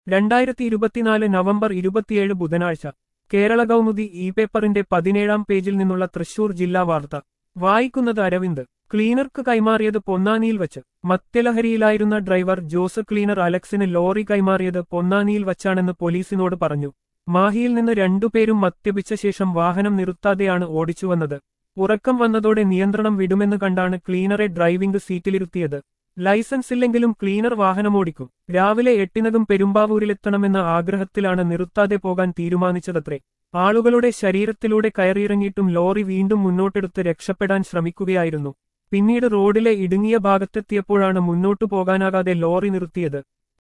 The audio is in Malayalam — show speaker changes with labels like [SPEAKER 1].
[SPEAKER 1] രണ്ടായിരത്തി ഇരുപത്തിനാല് നവംബർ ഇരുപത്തിയേഴ് ബുധനാഴ്ച കേരള കൗമുദി ഇ പേപ്പറിന്റെ പതിനേഴാം പേജിൽ നിന്നുള്ള തൃശൂർ ജില്ലാ വാർത്ത വായിക്കുന്നത് അരവിന്ദ് ക്ലീനർക്ക് കൈമാറിയത് പൊന്നാനിയിൽ വച്ച് മദ്യലഹരിയിലായിരുന്ന ഡ്രൈവർ ജോസ് ക്ലീനർ അലക്സിന് ലോറി കൈമാറിയത് പൊന്നാനിയിൽ വച്ചാണെന്ന് പോലീസിനോട് പറഞ്ഞു മാഹിയിൽ നിന്ന് രണ്ടുപേരും മദ്യപിച്ച ശേഷം വാഹനം നിർത്താതെയാണ് ഓടിച്ചുവന്നത് ഉറക്കം വന്നതോടെ നിയന്ത്രണം വിടുമെന്ന് കണ്ടാണ് ക്ലീനറെ ഡ്രൈവിംഗ് സീറ്റിലിരുത്തിയത് ലൈസൻസ് ഇല്ലെങ്കിലും ക്ലീനർ വാഹനമോടിക്കും രാവിലെ എട്ടിനകം പെരുമ്പാവൂരിലെത്തണമെന്ന ആഗ്രഹത്തിലാണ് നിർത്താതെ പോകാൻ തീരുമാനിച്ചതത്രേ ആളുകളുടെ ശരീരത്തിലൂടെ കയറിയിറങ്ങിയിട്ടും ലോറി വീണ്ടും മുന്നോട്ടെടുത്ത് രക്ഷപ്പെടാൻ ശ്രമിക്കുകയായിരുന്നു പിന്നീട് റോഡിലെ ഇടുങ്ങിയ ഭാഗത്തെത്തിയപ്പോഴാണ് മുന്നോട്ടു പോകാനാകാതെ ലോറി നിർത്തിയത്